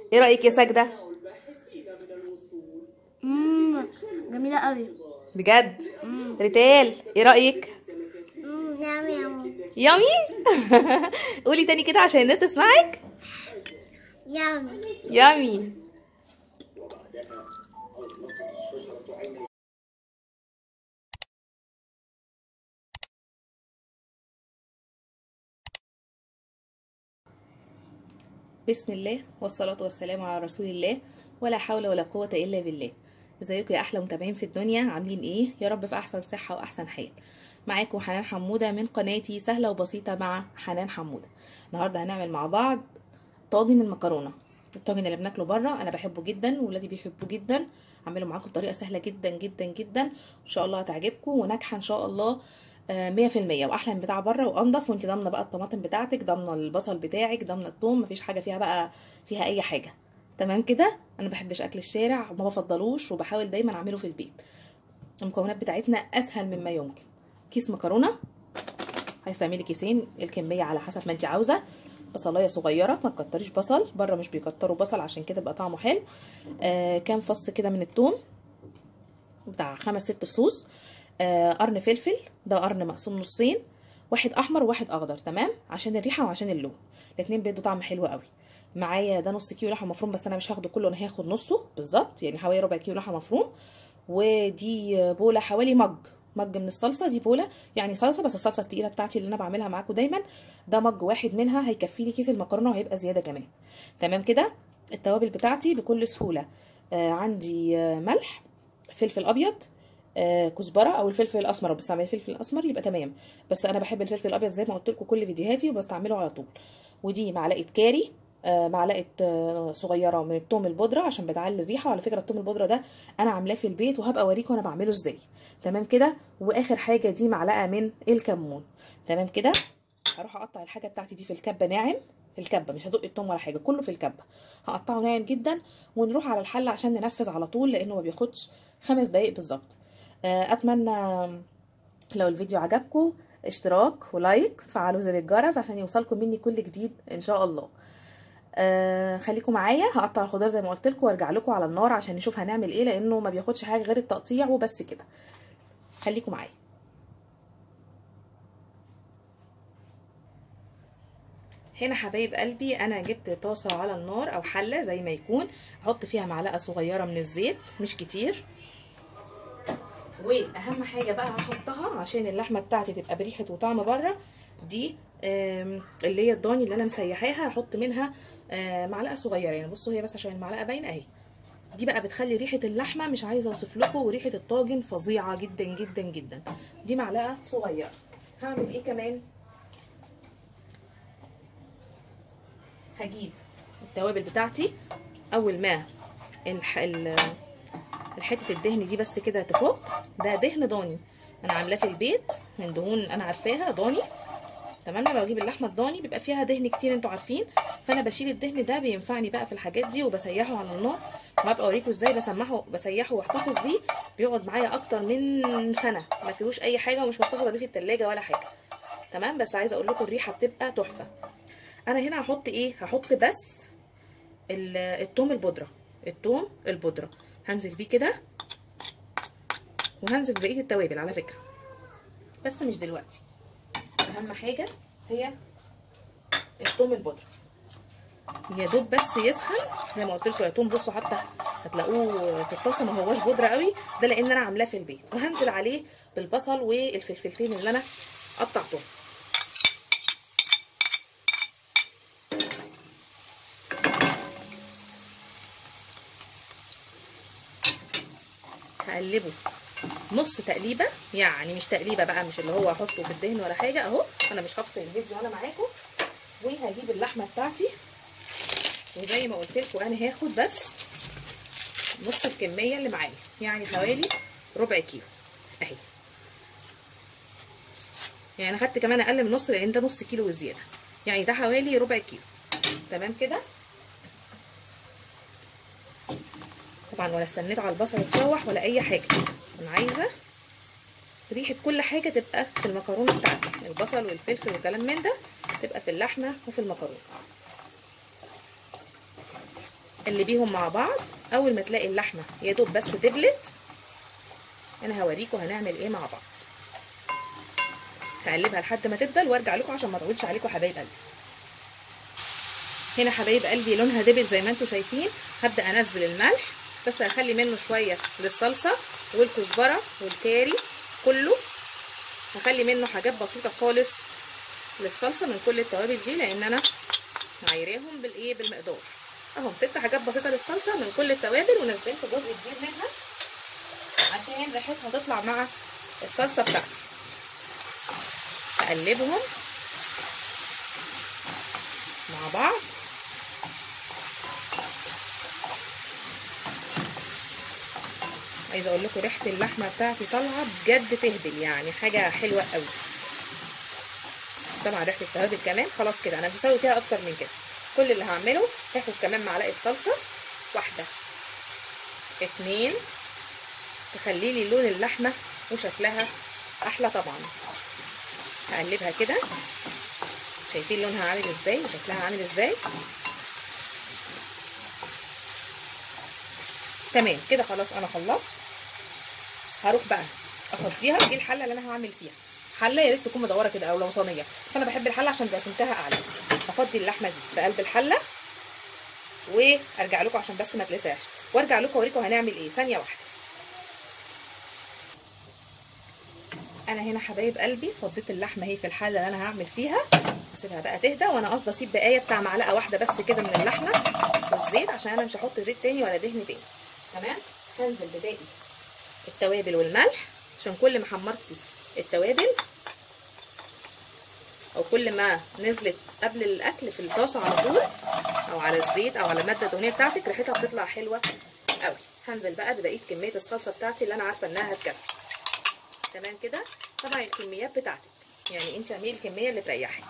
ايه رايك يا ساجده مم. جميلة قوي بجد ريتال ايه رايك مم. نعم يا ماما يامي قولي تاني كده عشان الناس تسمعك يام يامي بسم الله والصلاة والسلام على رسول الله ولا حول ولا قوة إلا بالله ازيكم يا أحلى متابعين في الدنيا عاملين إيه يا رب في أحسن صحة وأحسن حال معاكم حنان حمودة من قناتي سهلة وبسيطة مع حنان حمودة النهاردة هنعمل مع بعض طاجن المكرونة الطاجن اللي بناكله بره انا بحبه جدا وولادي بيحبوه جدا اعمله معاكم بطريقه سهله جدا جدا جدا ان شاء الله هتعجبكم وناجحه ان شاء الله مية في المية واحلى من بتاع بره وانضف وانت ضامنه بقى الطماطم بتاعتك ضامنه البصل بتاعك ضامنه الثوم مفيش حاجه فيها بقى فيها اي حاجه تمام كده انا بحبش اكل الشارع وما بفضلوش وبحاول دايما اعمله في البيت المكونات بتاعتنا اسهل مما يمكن كيس مكرونه عايز تعملي كيسين الكميه على حسب ما انت عاوزه بصلايه صغيره ما تكتريش بصل بره مش بيكتروا بصل عشان كده بقى طعمه حلو آه كام فص كده من الثوم بتاع خمس ست فصوص آه قرن فلفل ده قرن مقسوم نصين واحد احمر وواحد اخضر تمام عشان الريحه وعشان اللون الاتنين بيدوا طعم حلو قوي معايا ده نص كيلو لحمه مفروم بس انا مش هاخده كله انا هاخد نصه بالظبط يعني حوالي ربع كيلو لحمه مفروم ودي بوله حوالي مج مج من الصلصه دي بوله يعني صلصه بس الصلصه التقيله بتاعتي اللي انا بعملها معاكم دايما ده مج واحد منها هيكفي لي كيس المكرونه وهيبقى زياده كمان تمام كده التوابل بتاعتي بكل سهوله آه عندي آه ملح فلفل ابيض آه كزبره او الفلفل الاسمر بس اعمل الفلفل الاسمر يبقى تمام بس انا بحب الفلفل الابيض زي ما قلت لكم كل فيديوهاتي وبستعمله على طول ودي معلقه كاري آه معلقه آه صغيره من الثوم البودره عشان بتعلي الريحه وعلى فكره الثوم البودره ده انا عاملاه في البيت وهبقى اوريكم انا بعمله ازاي تمام كده واخر حاجه دي معلقه من الكمون تمام كده هروح اقطع الحاجه بتاعتي دي في الكبه ناعم في الكبه مش هدق الثوم ولا حاجه كله في الكبه هقطعه ناعم جدا ونروح على الحل عشان ننفذ على طول لانه ما بياخدش خمس دقايق بالظبط آه اتمنى لو الفيديو عجبكم اشتراك ولايك فعلوا زر الجرس عشان يوصلكم مني كل جديد ان شاء الله آه خليكم معايا هقطع الخضار زي ما قلت لكم وارجع لكم على النار عشان نشوف هنعمل ايه لانه ما بياخدش حاجه غير التقطيع وبس كده خليكم معايا هنا حبايب قلبي انا جبت طاسه على النار او حله زي ما يكون احط فيها معلقه صغيره من الزيت مش كتير واهم حاجه بقى هحطها عشان اللحمه بتاعتي تبقى بريحه وطعم بره دي اللي هي الضاني اللي انا مسيحاها هحط منها معلقه صغيره يعني بصوا هي بس عشان المعلقه باينه اهي دي بقى بتخلي ريحه اللحمه مش عايزه اوصف لكم وريحه الطاجن فظيعه جدا جدا جدا دي معلقه صغيره هعمل ايه كمان هجيب التوابل بتاعتي اول ما الح... الحته الدهن دي بس كده تفك ده دهن ضاني انا عاملاه في البيت من دهون انا عارفاها ضاني تمام لما بجيب اللحمه الضاني بيبقى فيها دهن كتير انتوا عارفين فانا بشيل الدهن ده بينفعني بقى في الحاجات دي وبسيحه على النار وهبقى اوريكم ازاي بسمحه بسيحه واحتفظ بيه بيقعد معايا اكتر من سنه ما فيهوش اي حاجه ومش محتفظه بيه في التلاجة ولا حاجه تمام بس عايزه اقول لكم الريحه بتبقى تحفه انا هنا هحط ايه هحط بس الثوم البودره الثوم البودره هنزل بيه كده وهنزل بقيه التوابل على فكره بس مش دلوقتي اهم حاجه هي الثوم البودره يا دوب بس يسخن زي ما قلت لكم يا توم بصوا حتى هتلاقوه في الطاسه ما هواش بودره قوي ده لان انا عاملاه في البيت وهنزل عليه بالبصل والفلفلتين اللي انا قطعتهم هقلبه نص تقليبه يعني مش تقليبه بقى مش اللي هو احطه في الدهن ولا حاجه اهو انا مش هفصل الفيديو انا معاكم وهجيب اللحمه بتاعتي وزي ما قلت لكم انا هاخد بس نص الكميه اللي معايا يعني حوالي ربع كيلو اهي يعني اخدت كمان اقل من نص لان ده نص كيلو وزياده يعني ده حوالي ربع كيلو تمام كده طبعا ولا استنيت على البصل يتشوح ولا اي حاجه انا عايزه ريحه كل حاجه تبقى في المكرونه بتاعتي البصل والفلفل والكلام من ده تبقى في اللحمه وفي المكرونه قلبيهم مع بعض اول ما تلاقي اللحمه يا دوب بس دبلت انا هوريكم هنعمل ايه مع بعض هقلبها لحد ما تدبل وارجع لكم عشان ما اطولش عليكم حبايب قلبي هنا حبايب قلبي لونها دبل زي ما انتم شايفين هبدا انزل الملح بس هخلي منه شويه للصلصه والكزبره والكاري كله هخلي منه حاجات بسيطه خالص للصلصه من كل التوابل دي لان انا معايراهم بالايه بالمقدار اهم ست حاجات بسيطه للصلصه من كل التوابل ونزلت جزء كبير منها عشان ريحتها تطلع مع الصلصه بتاعتي اقلبهم مع بعض عايزه اقول لكم ريحه اللحمه بتاعتي طالعه بجد تهبل يعني حاجه حلوه قوي طبعا ريحه التوابل كمان خلاص كده انا مش هسوي فيها اكتر من كده كل اللي هعمله هاخد كمان معلقه صلصه واحده اتنين تخلي لي لون اللحمه وشكلها احلى طبعا هقلبها كده شايفين لونها عامل ازاي وشكلها عامل ازاي تمام كده خلاص انا خلصت هروح بقى افضيها دي الحله اللي انا هعمل فيها حله يا ريت تكون مدوره كده او لو صينيه بس انا بحب الحله عشان دسمتها اعلى هفضي اللحمه دي في قلب الحله وارجع لكم عشان بس ما تلسعش وارجع لكم اوريكم هنعمل ايه ثانيه واحده انا هنا حبايب قلبي فضيت اللحمه اهي في الحله اللي انا هعمل فيها اسيبها بقى تهدى وانا قصدي اسيب بقايه بتاع معلقه واحده بس كده من اللحمه والزيت عشان انا مش هحط زيت تاني ولا دهن تاني تمام هنزل بباقي التوابل والملح عشان كل ما حمرتي التوابل او كل ما نزلت قبل الاكل في الطاسه على طول او على الزيت او على الماده الدهنيه بتاعتك ريحتها بتطلع حلوه قوي هنزل بقى ببقيه كميه الصلصه بتاعتي اللي انا عارفه انها هتكفي تمام كده طبعا الكميات بتاعتك يعني انت اعملي الكميه اللي تريحك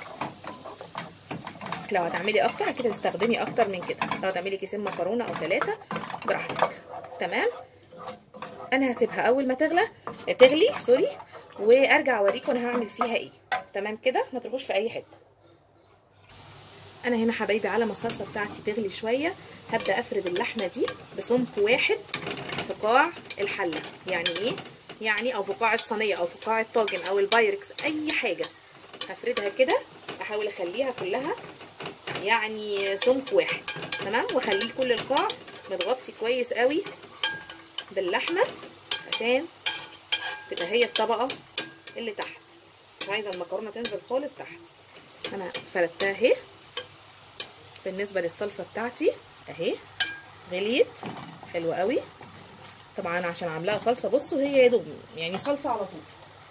لو هتعملي اكتر كده تستخدمي اكتر من كده لو هتعملي كيسين مكرونه او ثلاثه براحتك تمام انا هسيبها اول ما تغلى تغلي سوري وارجع اوريكم انا هعمل فيها ايه تمام كده ما تروحوش في اي حته انا هنا حبايبي على ما الصلصه بتاعتي تغلي شويه هبدا افرد اللحمه دي بسمك واحد في قاع الحله يعني ايه يعني او في قاع الصينيه او في قاع الطاجن او البايركس اي حاجه هفردها كده احاول اخليها كلها يعني سمك واحد تمام واخليه كل القاع متغطي كويس قوي باللحمه عشان تبقى هي الطبقه اللي تحت مش عايزه المكرونه تنزل خالص تحت انا فردتها اهي بالنسبه للصلصه بتاعتي اهي غليت حلوه قوي طبعا عشان عاملاها صلصه بصوا هي يا دوب يعني صلصه على طول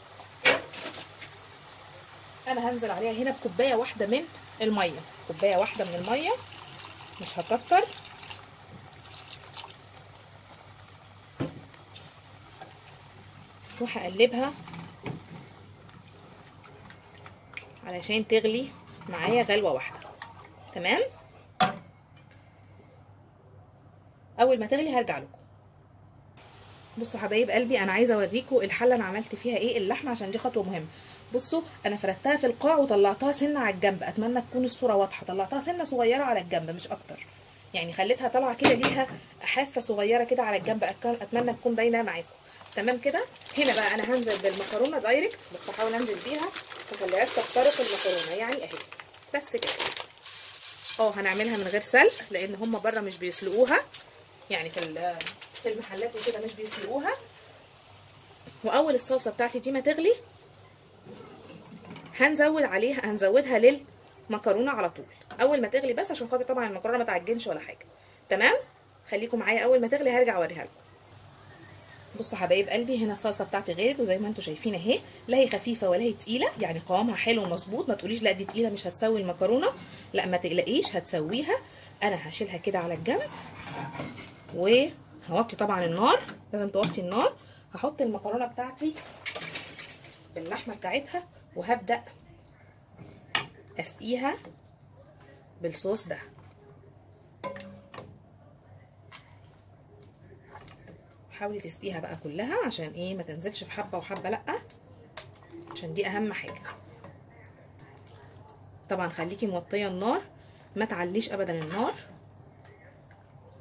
انا هنزل عليها هنا بكوبايه واحده من الميه كوبايه واحده من الميه مش هكتر وهقلبها علشان تغلي معايا غلوه واحده تمام اول ما تغلي هرجع لكم بصوا حبايب قلبي انا عايزه اوريكم الحله انا عملت فيها ايه اللحمه عشان دي خطوه مهمه بصوا انا فردتها في القاع وطلعتها سنه على الجنب اتمنى تكون الصوره واضحه طلعتها سنه صغيره على الجنب مش اكتر يعني خليتها طالعه كده ليها حافه صغيره كده على الجنب اتمنى تكون باينه معاكم تمام كده هنا بقى انا هنزل بالمكرونه دايركت بس هحاول انزل بيها ما اخليهاش تخترق المكرونه يعني اهي بس كده اه هنعملها من غير سلق لان هم بره مش بيسلقوها يعني في في المحلات وكده مش بيسلقوها واول الصلصه بتاعتي دي ما تغلي هنزود عليها هنزودها للمكرونه على طول اول ما تغلي بس عشان خاطر طبعا المكرونه ما تعجنش ولا حاجه تمام خليكم معايا اول ما تغلي هرجع اوريها لكم بصوا حبايب قلبي هنا الصلصه بتاعتي غلت وزي ما انتم شايفين اهي لا هي خفيفه ولا هي تقيله يعني قوامها حلو ومظبوط ما تقوليش لا دي تقيله مش هتسوي المكرونه لا ما تقلقيش هتسويها انا هشيلها كده على الجنب وهوطي طبعا النار لازم توطي النار هحط المكرونه بتاعتي باللحمه بتاعتها وهبدا اسقيها بالصوص ده حاولي تسقيها بقى كلها عشان ايه ما تنزلش في حبه وحبه لا عشان دي اهم حاجه طبعا خليكي موطيه النار ما تعليش ابدا النار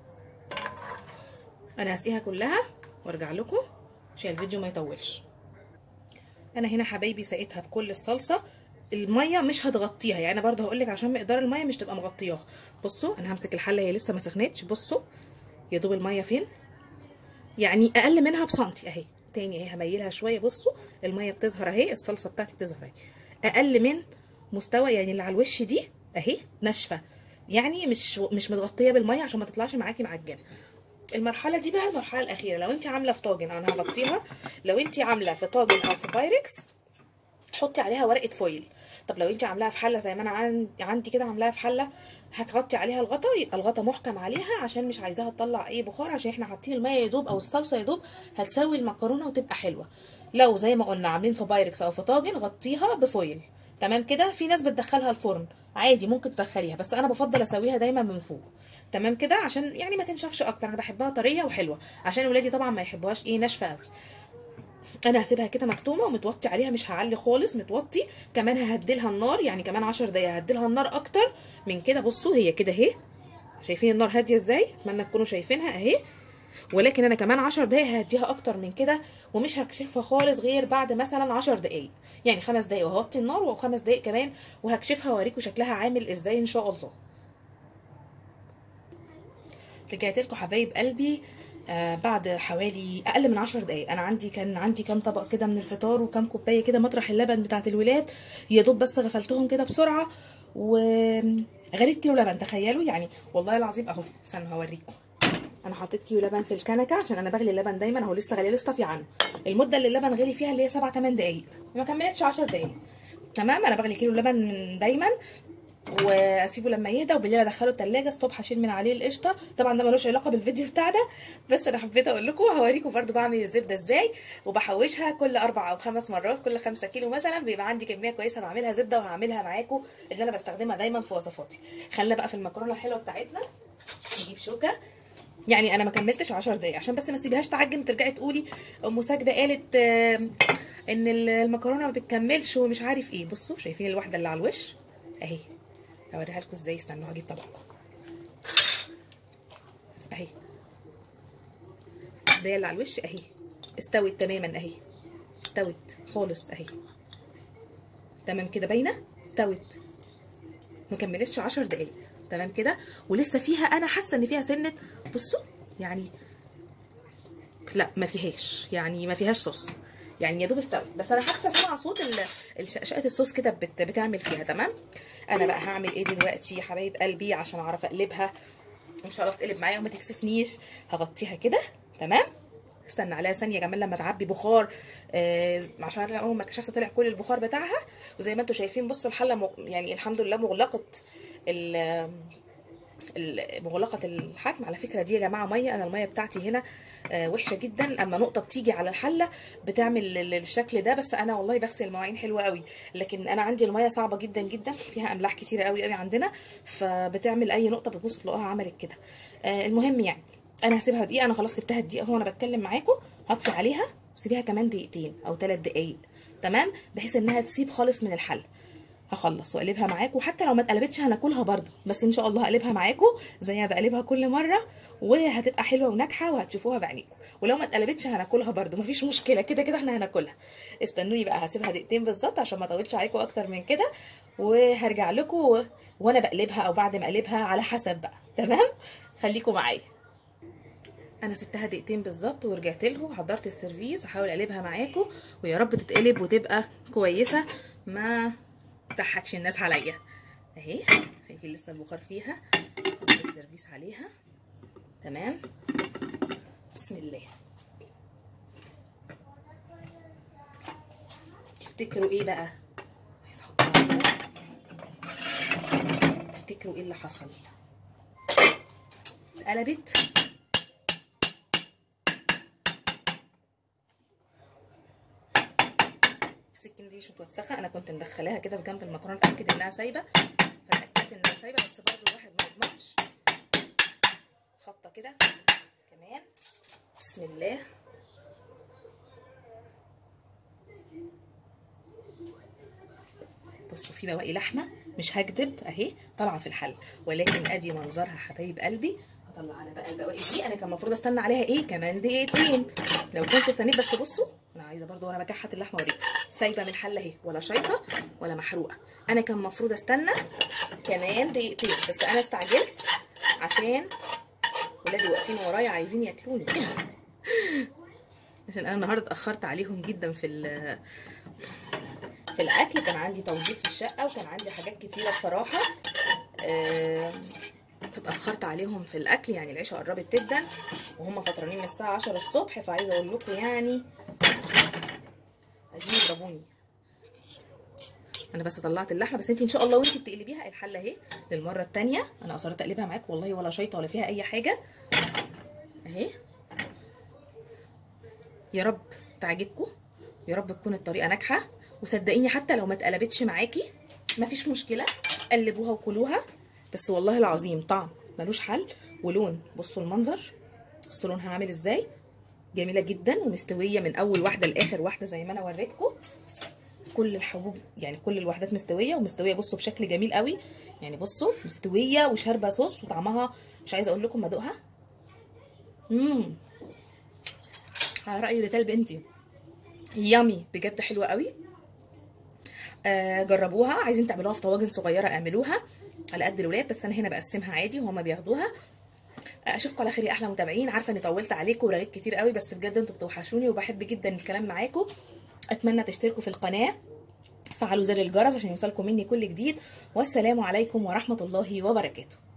انا هسقيها كلها وارجع لكم عشان الفيديو ما يطولش انا هنا حبايبي سقيتها بكل الصلصه الميه مش هتغطيها يعني برضه هقول لك عشان مقدار الميه مش تبقى مغطياها بصوا انا همسك الحله هي لسه ما سخنتش بصوا يا دوب الميه فين يعني اقل منها بسنتي اهي تاني اهي هميلها شويه بصوا الميه بتظهر اهي الصلصه بتاعتي بتظهر اهي اقل من مستوى يعني اللي على الوش دي اهي ناشفه يعني مش مش متغطيه بالميه عشان ما تطلعش معاكي معجنه المرحله دي بقى المرحله الاخيره لو انت عامله في طاجن انا هغطيها لو انت عامله في طاجن او في بايركس حطي عليها ورقه فويل طب لو انت عاملاها في حله زي ما انا عن- عندي كده عاملاها في حله هتغطي عليها الغطا يبقى الغطا محكم عليها عشان مش عايزاها تطلع اي بخار عشان احنا حاطين الميه يا دوب او الصلصه يا دوب هتسوي المكرونه وتبقى حلوه لو زي ما قلنا عاملين في بايركس او في طاجن غطيها بفويل تمام كده في ناس بتدخلها الفرن عادي ممكن تدخليها بس انا بفضل اسويها دايما من فوق تمام كده عشان يعني ما تنشفش اكتر انا بحبها طريه وحلوه عشان ولادي طبعا ما يحبوهاش ايه ناشفه قوي انا هسيبها كده مكتومه ومتوطي عليها مش هعلي خالص متوطي كمان ههدلها النار يعني كمان 10 دقايق ههدلها النار اكتر من كده بصوا هي كده اهي شايفين النار هاديه ازاي اتمنى تكونوا شايفينها اهي ولكن انا كمان 10 دقايق هديها اكتر من كده ومش هكشفها خالص غير بعد مثلا 10 دقايق يعني خمس دقايق وهوطي النار وخمس دقايق كمان وهكشفها واوريكم شكلها عامل ازاي ان شاء الله رجعت لكم حبايب قلبي آه بعد حوالي اقل من عشر دقايق انا عندي كان عندي كام طبق كده من الفطار وكام كوبايه كده مطرح اللبن بتاعت الولاد يا دوب بس غسلتهم كده بسرعه وغليت كيلو لبن تخيلوا يعني والله العظيم اهو استنوا هوريكم انا حطيت كيلو لبن في الكنكه عشان انا بغلي اللبن دايما اهو لسه غالي لسه في عنه المده اللي اللبن غلي فيها اللي هي 7 8 دقايق ما كملتش 10 دقايق تمام انا بغلي كيلو لبن من دايما واسيبه لما يهدى وبالليل ادخله التلاجة الصبح اشيل من عليه القشطه طبعا ده ملوش علاقه بالفيديو بتاعنا بس انا حبيت اقول لكم هوريكم برده بعمل الزبده ازاي وبحوشها كل اربع او خمس مرات كل خمسة كيلو مثلا بيبقى عندي كميه كويسه بعملها زبده وهعملها معاكم اللي انا بستخدمها دايما في وصفاتي خلينا بقى في المكرونه الحلوه بتاعتنا نجيب شوكه يعني انا ما كملتش 10 دقايق عشان بس ما اسيبهاش تعجن ترجعي تقولي ام ساجده قالت آه، ان المكرونه ما بتكملش ومش عارف ايه بصوا شايفين الواحده اللي على الوش اهي هوريها لكم ازاي استنوا هجيب طبق اهي دي اللي على الوش اهي استوت تماما اهي استوت خالص اهي تمام كده باينه استوت ما كملتش 10 دقايق تمام كده ولسه فيها انا حاسه ان فيها سنه بصوا يعني لا ما فيهاش يعني ما فيهاش صوص يعني يا دوب استوت بس انا حاسه اسمع صوت ال- الشقشقه الصوص كده بت بتعمل فيها تمام انا بقى هعمل ايه دلوقتي يا حبايب قلبي عشان اعرف اقلبها ان شاء الله تقلب معايا وما تكسفنيش هغطيها كده تمام استنى عليها ثانيه كمان لما تعبي بخار آه عشان أنا اول ما كشفت طلع كل البخار بتاعها وزي ما انتم شايفين بصوا الحله مغ... يعني الحمد لله مغلقه ال ال- مغلقه الحجم على فكره دي يا جماعه ميه انا الميه بتاعتي هنا آه، وحشه جدا اما نقطه بتيجي على الحله بتعمل ال- الشكل ده بس انا والله بغسل المواعين حلوه قوي لكن انا عندي الميه صعبه جدا جدا فيها املاح كتيره قوي قوي عندنا فبتعمل اي نقطه بتبص تلاقوها عملت كده آه، المهم يعني انا هسيبها دقيقه انا خلاص سبتها دقيقه اهو انا بتكلم معاكم هطفي عليها وسيبيها كمان دقيقتين او ثلاث دقايق تمام بحيث انها تسيب خالص من الحل هخلص واقلبها معاكم وحتى لو ما اتقلبتش هناكلها برضو بس ان شاء الله هقلبها معاكم زي ما بقلبها كل مره وهتبقى حلوه وناجحه وهتشوفوها بعينيكم ولو ما اتقلبتش هناكلها برضو مفيش مشكله كده كده احنا هناكلها استنوني بقى هسيبها دقيقتين بالظبط عشان ما اطولش عليكم اكتر من كده وهرجع لكم و... وانا بقلبها او بعد ما اقلبها على حسب بقى تمام خليكم معايا انا سبتها دقيقتين بالظبط ورجعت له حضرت السيرفيس هحاول اقلبها معاكم ويا رب تتقلب وتبقى كويسه ما تضحكش الناس عليا اهي شايفين لسه البخار فيها حط السيرفيس عليها تمام بسم الله تفتكروا ايه بقى عايزه احطها كده. تفتكروا ايه اللي حصل اتقلبت السكينه دي مش متوسخه انا كنت مدخلاها كده في جنب المكرونه اتاكد انها سايبه فاتاكدت انها سايبه بس برضو الواحد ما يضمنش خبطه كده كمان بسم الله بصوا في بواقي لحمه مش هكدب اهي طالعه في الحل ولكن ادي منظرها حبايب قلبي طلعنا بقى البواقي دي انا كان المفروض استنى عليها ايه كمان دقيقتين لو كنت استنيت بس بصوا انا عايزه برضو وانا بكحت اللحمه اوريكم سايبه من الحله اهي ولا شيطه ولا محروقه انا كان المفروض استنى كمان دقيقتين بس انا استعجلت عشان ولادي واقفين ورايا عايزين ياكلوني عشان انا النهارده اتاخرت عليهم جدا في ال- في الاكل كان عندي توظيف في الشقه وكان عندي حاجات كتيره بصراحه آم، اتاخرت عليهم في الاكل يعني العشاء قربت تبدا وهم فطرانين من الساعه 10 الصبح فعايزه اقول لكم يعني عايزين يضربوني انا بس طلعت اللحمه بس انت ان شاء الله وانت بتقلبيها الحله اهي للمره الثانيه انا اصرت اقلبها معاك والله ولا شيطه ولا فيها اي حاجه اهي يا رب تعجبكم يا رب تكون الطريقه ناجحه وصدقيني حتى لو ما اتقلبتش معاكي مفيش مشكله قلبوها وكلوها بس والله العظيم طعم ملوش حل ولون بصوا المنظر بصوا لونها عامل ازاي جميله جدا ومستويه من اول واحده لاخر واحده زي ما انا وريتكم كل الحبوب يعني كل الوحدات مستويه ومستويه بصوا بشكل جميل قوي يعني بصوا مستويه وشاربه صوص وطعمها مش عايزه اقول لكم ادوقها امم على راي ريتال بنتي يامي بجد حلوه قوي آه جربوها عايزين تعملوها في طواجن صغيره اعملوها على قد الولاد بس انا هنا بقسمها عادي وهما بياخدوها آه، اشوفكم على خير يا احلى متابعين عارفه اني طولت عليكم ورغيت كتير قوي بس بجد انتوا بتوحشوني وبحب جدا الكلام معاكم اتمنى تشتركوا في القناه فعلوا زر الجرس عشان يوصلكم مني كل جديد والسلام عليكم ورحمه الله وبركاته